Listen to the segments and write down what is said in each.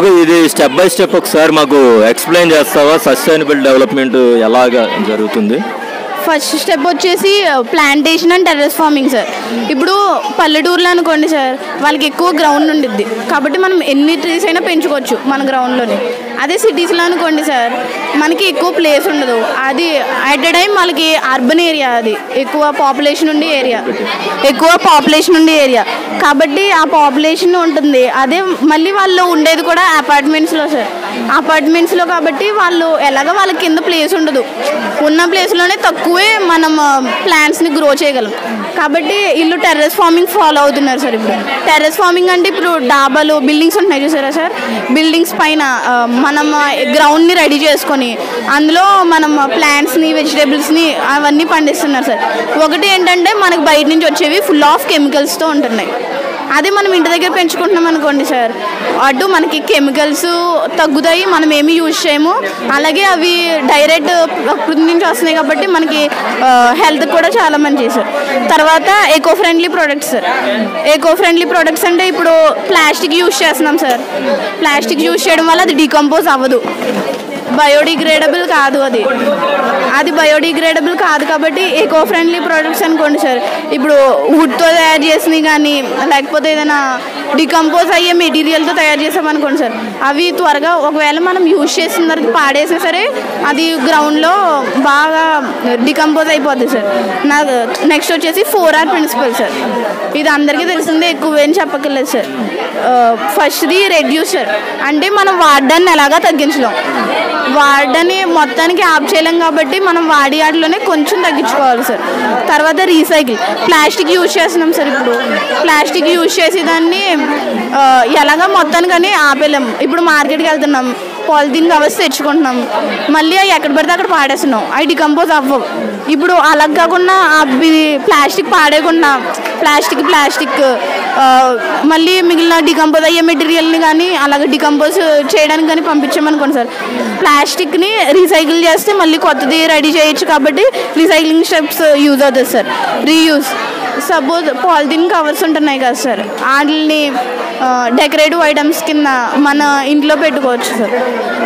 okay ఇది step by step ఒకసారి మాకు ఎక్స్ప్లెయిన్ చేస్తావా సస్టైనబుల్ డెవలప్మెంట్ ఎలాగా జరుగుతుంది ఫస్ట్ స్టెప్ వచ్చేసి plantation and terrace farming sir ఇప్పుడు పల్లెటూరులో అనుకోండి సార్ వాళ్ళకి ఎక్కువ గ్రౌండ్ ఉండిద్ది కాబట్టి మనం ఎన్ని ట్రీస్ అయినా పెంచుకోవచ్చు మన గ్రౌండ్లోనే అదే సిటీస్లో అనుకోండి సార్ మనకి ఎక్కువ ప్లేస్ ఉండదు అది అట్ ఎ టైం వాళ్ళకి అర్బన్ ఏరియా అది ఎక్కువ పాపులేషన్ ఉండే ఏరియా ఎక్కువ పాపులేషన్ ఉండే ఏరియా కాబట్టి ఆ పాపులేషన్ ఉంటుంది అదే మళ్ళీ వాళ్ళు ఉండేది కూడా అపార్ట్మెంట్స్లో సార్ అపార్ట్మెంట్స్లో కాబట్టి వాళ్ళు ఎలాగ వాళ్ళ కింద ప్లేస్ ఉండదు ఉన్న ప్లేస్లోనే తక్కువే మనం ప్లాంట్స్ని గ్రో చేయగలం కాబట్టి ఇల్లు టెర్రస్ ఫార్మింగ్ ఫాలో అవుతున్నారు సార్ ఇప్పుడు టెర్రస్ ఫార్మింగ్ అంటే ఇప్పుడు డాబాలు బిల్డింగ్స్ ఉంటున్నాయి చూసారా సార్ బిల్డింగ్స్ పైన ఆ, మనం గ్రౌండ్ని రెడీ చేసుకొని అందులో మనం ప్లాంట్స్ని వెజిటేబుల్స్ని అవన్నీ పండిస్తున్నారు సార్ ఒకటి ఏంటంటే మనకు బయట నుంచి వచ్చేవి ఫుల్ ఆఫ్ కెమికల్స్తో ఉంటున్నాయి అదే మనం ఇంటి దగ్గర పెంచుకుంటున్నాం అనుకోండి సార్ అటు మనకి కెమికల్స్ తగ్గుతాయి మనం ఏమి యూజ్ చేయము అలాగే అవి డైరెక్ట్ ప్రకృతి నుంచి వస్తున్నాయి కాబట్టి మనకి హెల్త్ కూడా చాలా మంచిది సార్ తర్వాత eco friendly products sir eco friendly products అంటే ఇప్పుడు ప్లాస్టిక్ యూజ్ చేస్తున్నాం సార్ ప్లాస్టిక్ యూజ్ చేయడం వల్ల అది డీకంపోజ్ అవ్వదు బయోడిగ్రేడబుల్ కాదు అది అది బయోడిగ్రేడబుల్ కాదు కాబట్టి ఎకో ఫ్రెండ్లీ ప్రోడక్ట్స్ అనుకోండి సార్ ఇప్పుడు వుడ్తో తయారు చేసినవి కానీ లేకపోతే ఏదైనా డికంపోజ్ అయ్యే మెటీరియల్తో తయారు చేసామనుకోండి సార్ అవి త్వరగా ఒకవేళ మనం యూజ్ చేసిన తర్వాత పాడేసినా సరే అది గ్రౌండ్లో బాగా డికంపోజ్ అయిపోద్ది సార్ నా నెక్స్ట్ వచ్చేసి ఫోర్ ఆర్ ప్రిన్సిపల్ సార్ ఇది అందరికీ తెలిసిందే ఎక్కువ ఏం చెప్పక్కర్లేదు సార్ ఫస్ట్ది రెడ్యూసర్ అంటే మనం వాడడాన్ని ఎలాగా తగ్గించలేం వాడని మొత్తానికి ఆప్ చేయలేం కాబట్టి మనం వాడి వాటిలోనే కొంచెం తగ్గించుకోవాలి సార్ తర్వాత రీసైకిల్ ప్లాస్టిక్ యూజ్ చేస్తున్నాం సార్ ఇప్పుడు ప్లాస్టిక్ యూజ్ చేసి దాన్ని ఆ, ఎలాగా మొత్తానికని ఆపేలేం ఇప్పుడు మార్కెట్కి వెళ్తున్నాం పాలిథిన్ కవర్స్ తెచ్చుకుంటున్నాం మళ్ళీ అవి ఎక్కడ పడితే అక్కడ పాడేస్తున్నాం అవి డికంపోజ్ అవ్వవు ఇప్పుడు అలా కాకుండా అవి ప్లాస్టిక్ పాడేయకుండా ప్లాస్టిక్ ప్లాస్టిక్ ఆ, మళ్ళీ మిగిలిన డికంపోజ్ అయ్యే మెటీరియల్ని కానీ అలాగే డికంపోజ్ చేయడానికి కానీ పంపించామనుకోండి సార్ ప్లాస్టిక్ని రీసైకిల్ చేస్తే మళ్ళీ కొత్తది రెడీ చేయొచ్చు కాబట్టి రీసైక్లింగ్ స్టెప్స్ యూజ్ అవుతుంది sir reuse suppose polythene covers ఉంటున్నాయి కదా సార్ వాటిని డెకరేటివ్ ఐటమ్స్ కింద మన ఇంట్లో పెట్టుకోవచ్చు సార్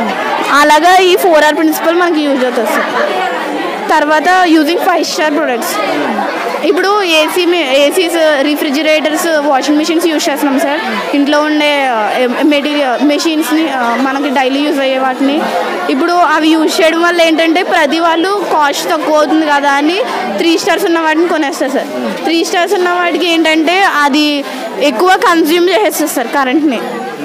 అలాగా ఈ ఫోర్ ఆర్ ప్రిన్సిపల్ మనకి యూజ్ అవుతుంది సార్ తర్వాత యూజింగ్ ఫైవ్ స్టార్ ప్రొడక్ట్స్ ఇప్పుడు AC ACs refrigerators washing machines use చేస్తున్నాం సార్ ఇంట్లో ఉండే మెటీరియల్ మెషిన్స్ని మనకి డైలీ యూజ్ అయ్యే వాటిని ఇప్పుడు అవి యూజ్ చేయడం వల్ల ఏంటంటే ప్రతి వాళ్ళు కాస్ట్ తక్కువ అవుతుంది కదా అని త్రీ స్టార్స్ ఉన్న వాటిని కొనేస్తారు సార్ త్రీ స్టార్స్ ఉన్న వాటికి ఏంటంటే అది ఎక్కువ కన్జ్యూమ్ చేసేస్తారు సార్ కరెంట్ని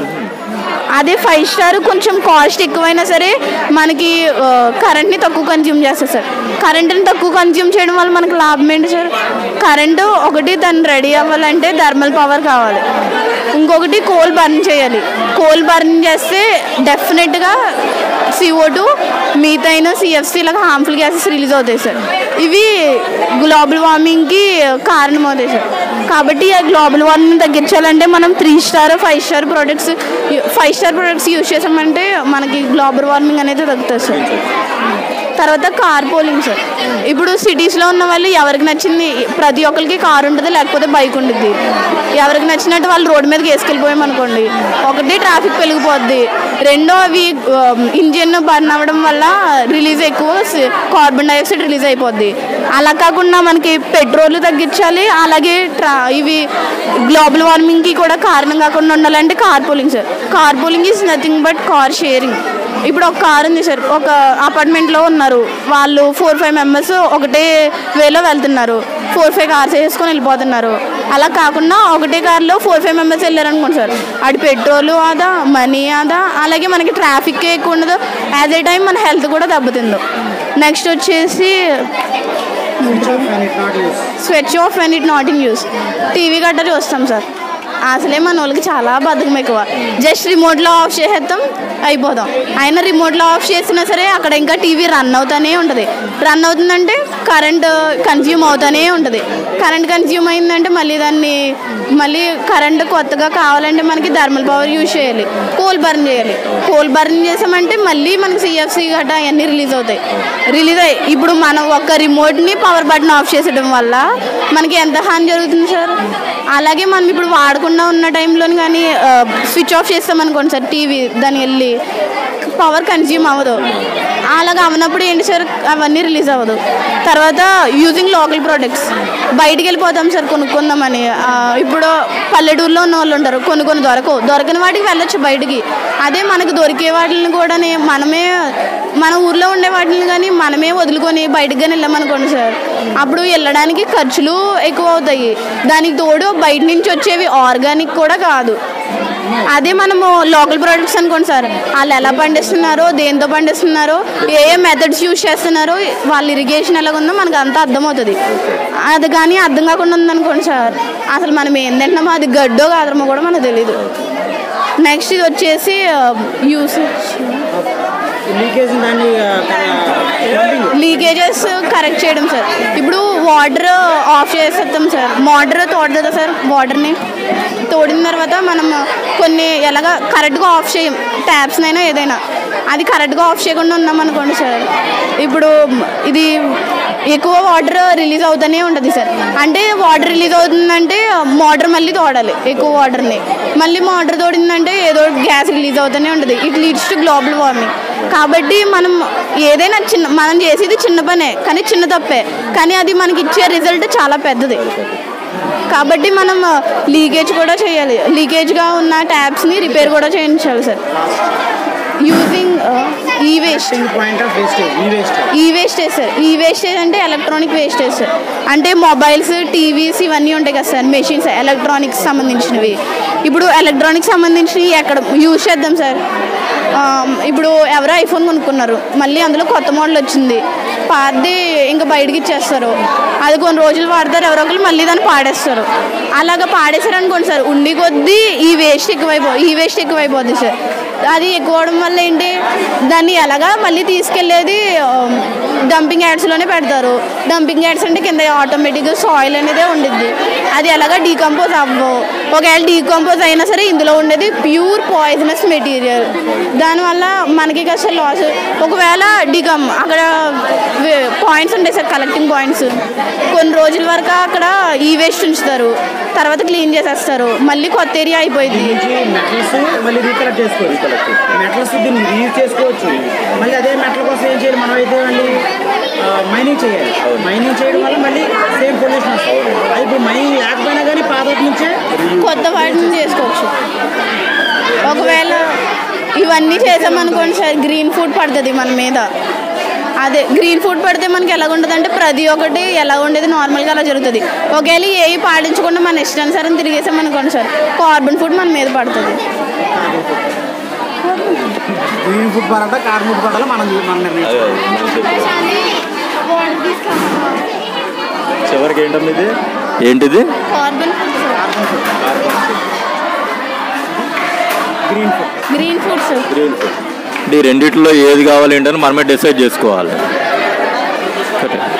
అదే ఫైవ్ స్టార్ కొంచెం కాస్ట్ ఎక్కువైనా సరే మనకి ఆ, కరెంట్ని తక్కువ కన్జ్యూమ్ చేస్తుంది సార్ కరెంట్ని తక్కువ కన్జ్యూమ్ చేయడం వల్ల మనకు లాభం ఏంటి సార్ కరెంటు ఒకటి దాన్ని రెడీ అవ్వాలంటే థర్మల్ పవర్ కావాలి ఇంకొకటి కోల్ బర్న్ చేయాలి కోల్ బర్న్ చేస్తే డెఫినెట్గా సిఓ టూ మీథైన్ సిఎఫ్సి లాగా హార్మ్ఫుల్ గ్యాసెస్ రిలీజ్ అవుతాయి సార్ ఇవి గ్లోబల్ వార్మింగ్కి కారణమవుతాయి సార్ కాబట్టి ఆ గ్లోబల్ వార్మింగ్ తగ్గించాలంటే మనం three star five star products five star products use చేసామంటే మనకి గ్లోబల్ వార్మింగ్ అనేది తగ్గుతుంది సార్ తర్వాత కార్ పోలింగ్ సార్ ఇప్పుడు సిటీస్లో ఉన్న వాళ్ళు ఎవరికి నచ్చింది ప్రతి ఒక్కరికి కార్ ఉంటుంది లేకపోతే బైక్ ఉంటుంది ఎవరికి నచ్చినట్టు వాళ్ళు రోడ్డు మీదకి వేసుకెళ్ళిపోయామనుకోండి ఒకటి ట్రాఫిక్ పెరిగిపోద్ది రెండో అవి ఇంజిన్ బర్న్ అవ్వడం వల్ల రిలీజ్ ఎక్కువ కార్బన్ డైఆక్సైడ్ రిలీజ్ అయిపోద్ది అలా కాకుండా మనకి పెట్రోల్ తగ్గించాలి అలాగే ట్రా ఇవి గ్లోబల్ వార్మింగ్కి కూడా కారణం కాకుండా ఉండాలంటే car pooling sir car pooling is nothing but car sharing ఇప్పుడు ఒక కార్ ఉంది సార్ ఒక అపార్ట్మెంట్లో ఉన్నారు వాళ్ళు ఫోర్ ఫైవ్ మెంబర్స్ ఒకటే వేలో వెళ్తున్నారు ఫోర్ ఫైవ్ కార్స్ వేసుకొని వెళ్ళిపోతున్నారు అలా కాకుండా ఒకటే కార్లో ఫోర్ ఫైవ్ మెంబర్స్ వెళ్ళారనుకోండి సార్ అటు పెట్రోల్ ఆదా మనీ ఆదా అలాగే మనకి ట్రాఫిక్ ఎక్కువ ఉండదు యాజ్ ఏ టైం మన హెల్త్ కూడా దెబ్బతిందు నెక్స్ట్ వచ్చేసి switch off and it not in use TV గట్ట చూస్తాం సార్ అసలే మన వాళ్ళకి చాలా బద్ధకం ఎక్కువ జస్ట్ రిమోట్లో ఆఫ్ చేసేస్తాం అయిపోతాం అయినా రిమోట్లో ఆఫ్ చేసినా సరే అక్కడ ఇంకా టీవీ రన్ అవుతానే ఉంటుంది రన్ అవుతుందంటే కరెంట్ కన్జ్యూమ్ అవుతూనే ఉంటుంది కరెంట్ కన్జ్యూమ్ అయిందంటే మళ్ళీ దాన్ని మళ్ళీ కరెంట్ కొత్తగా కావాలంటే మనకి థర్మల్ పవర్ యూజ్ చేయాలి కోల్ బర్న్ చేయాలి కోల్ బర్న్ చేసామంటే మళ్ళీ మనకి సిఎఫ్సి గట్రా అవన్నీ రిలీజ్ అవుతాయి రిలీజ్ అయ్యి ఇప్పుడు మనం ఒక రిమోట్ని పవర్ బటన్ ఆఫ్ చేసేయడం వల్ల మనకి ఎంత హాని జరుగుతుంది సార్ అలాగే మనం ఇప్పుడు వాడకుండా ఉన్న టైంలో కానీ స్విచ్ ఆఫ్ చేస్తాం అనుకోండి సార్ టీవీ దాన్ని వెళ్ళి పవర్ కన్జ్యూమ్ అవ్వదు అలాగ అవనప్పుడు ఏంటి సార్ అవన్నీ రిలీజ్ అవ్వదు తర్వాత యూజింగ్ లోకల్ ప్రోడక్ట్స్ బయటికి వెళ్ళిపోతాం సార్ కొనుక్కుందామని ఆ, ఇప్పుడు పల్లెటూరులో ఉన్న వాళ్ళు ఉంటారు కొన్ని కొన్ని దొరకవు దొరకని వాటికి వెళ్ళొచ్చు బయటికి అదే మనకు దొరికే వాటిని కూడా మనమే మన ఊర్లో ఉండే వాటిని కానీ మనమే వదులుకొని బయటికి కానీ వెళ్ళామనుకోండి సార్ అప్పుడు వెళ్ళడానికి ఖర్చులు ఎక్కువ అవుతాయి దానికి తోడు బయట నుంచి వచ్చేవి ఆర్గానిక్ కూడా కాదు అదే మనము లోకల్ ప్రొడక్ట్స్ అనుకోండి సార్ వాళ్ళు ఎలా పండిస్తున్నారో దేంతో పండిస్తున్నారో ఏ ఏ మెథడ్స్ యూజ్ చేస్తున్నారో వాళ్ళ ఇరిగేషన్ ఎలాగ ఉందో మనకు అంతా అర్థమవుతుంది అది కానీ అర్థం కాకుండా ఉందనుకోండి సార్ అసలు మనం ఏం తింటున్నామో అది గడ్డో కాదమో కూడా మనకు తెలియదు నెక్స్ట్ ఇది వచ్చేసి యూస్ లీకేజ్ దాన్ని పంపింగ్ లీకేజెస్ కరెక్ట్ చేయడం సార్ ఇప్పుడు వాటర్ ఆఫ్ చేసేస్తాం సార్ మోటార్ తోడదా సార్ వాటర్ని తోడిన తర్వాత మనం కొన్ని ఎలాగ కరెక్ట్గా ఆఫ్ చేయం ట్యాప్స్నైనా ఏదైనా అది కరెక్ట్గా ఆఫ్ చేయకుండా ఉన్నాం అనుకోండి సార్ ఇప్పుడు ఇది ఎక్కువ వాటర్ రిలీజ్ అవుతూనే ఉంటుంది సార్ అంటే వాటర్ రిలీజ్ అవుతుందంటే మోటార్ మళ్ళీ తోడాలి ఎక్కువ వాటర్ని మళ్ళీ మోటార్ తోడిందంటే ఏదో గ్యాస్ రిలీజ్ అవుతూనే ఉంటుంది it leads to global warming కాబట్టి మనం ఏదైనా చిన్న మనం చేసేది చిన్న పనే కానీ చిన్న తప్పే కానీ అది మనకి ఇచ్చే రిజల్ట్ చాలా పెద్దది కాబట్టి మనం లీకేజ్ కూడా చేయాలి లీకేజ్గా ఉన్న ట్యాప్స్ని రిపేర్ కూడా చేయించాలి sir using e waste point of wastage e waste e wastage sir e wastage అంటే ఎలక్ట్రానిక్ వేస్టేజ్ సార్ అంటే మొబైల్స్ టీవీస్ ఇవన్నీ ఉంటాయి కదా సార్ మెషిన్స్ ఎలక్ట్రానిక్స్ సంబంధించినవి ఇప్పుడు ఎలక్ట్రానిక్స్ సంబంధించినవి ఎక్కడ యూజ్ చేద్దాం సార్ ఆ, ఇప్పుడు ఎవరో ఐఫోన్ కొనుక్కున్నారు మళ్ళీ అందులో కొత్త మోడల్ వచ్చింది పాతది ఇంకా బయటకి ఇచ్చేస్తారు అది కొన్ని రోజులు వాడతారు ఎవరో ఒకరు మళ్ళీ దాన్ని పాడేస్తారు అలాగా పాడేశారు అనుకోండి సార్ ఉండి కొద్దీ ఈ వేస్ట్ ఎక్కువైపో ఈ వేస్ట్ ఎక్కువైపోద్ది సార్ అది ఎక్కువ అవడం వల్ల ఏంటి దాన్ని ఎలాగా మళ్ళీ తీసుకెళ్ళేది డంపింగ్ యాడ్స్లోనే పెడతారు డంపింగ్ యాడ్స్ అంటే కింద ఆటోమేటిక్గా సాయిల్ అనేదే ఉండిద్ది అది ఎలాగా డీకంపోజ్ అవ్వవు ఒకవేళ డీకంపోజ్ అయినా సరే ఇందులో ఉండేది ప్యూర్ పాయిజనస్ మెటీరియల్ దానివల్ల మనకి అసలు లాస్ ఒకవేళ డీకమ్ అక్కడ పాయింట్స్ ఉంటాయి సార్ కలెక్టింగ్ పాయింట్స్ కొన్ని రోజుల వరకు అక్కడ ఈ వేస్ట్ ఉంచుతారు తర్వాత క్లీన్ చేసేస్తారు మళ్ళీ కొత్త ఏరియా అయిపోయింది నుంచి మెటల్స్ మళ్ళీ రీకలెక్ట్ చేసుకోవచ్చు మెటల్స్ దీన్ని రీయూజ్ చేసుకోవచ్చు మళ్ళీ అదే మెటల్ కోసం ఏం చేయాలి మనం అయితే మళ్ళీ మైనింగ్ చేయాలి మైనింగ్ చేయడం వల్ల మళ్ళీ సేమ్ పొల్యూషన్ వస్తుంది అది ఇప్పుడు మైనింగ్ లేకపోయినా కానీ పాత నుంచే కొత్త వాటిని చేసుకోవచ్చు ఒకవేళ ఇవన్నీ చేసామనుకోండి సార్ గ్రీన్ ఫుడ్ పడుతుంది మన మీద అదే గ్రీన్ ఫుడ్ పడితే మనకి ఎలా ఉంటుంది అంటే ప్రతి ఒక్కటి ఎలా ఉండేది నార్మల్గా అలా జరుగుతుంది ఒకవేళ ఏవి పాటించకుండా మన ఇష్టానుసారం తిరిగేసామనుకోండి సార్ కార్బన్ ఫుడ్ మన మీద పడుతుంది గ్రీన్ ఫుడ్ పడాలా కార్బన్ ఫుడ్ పడాలా మనం మనం నిర్ణయించాలి చివరికి ఏంటమ్మా ఇది ఏంటిది carbon food sir green food green food sir green food ఈ రెండిట్లో ఏది కావాలి ఏంటని మనమే డిసైడ్ చేసుకోవాలి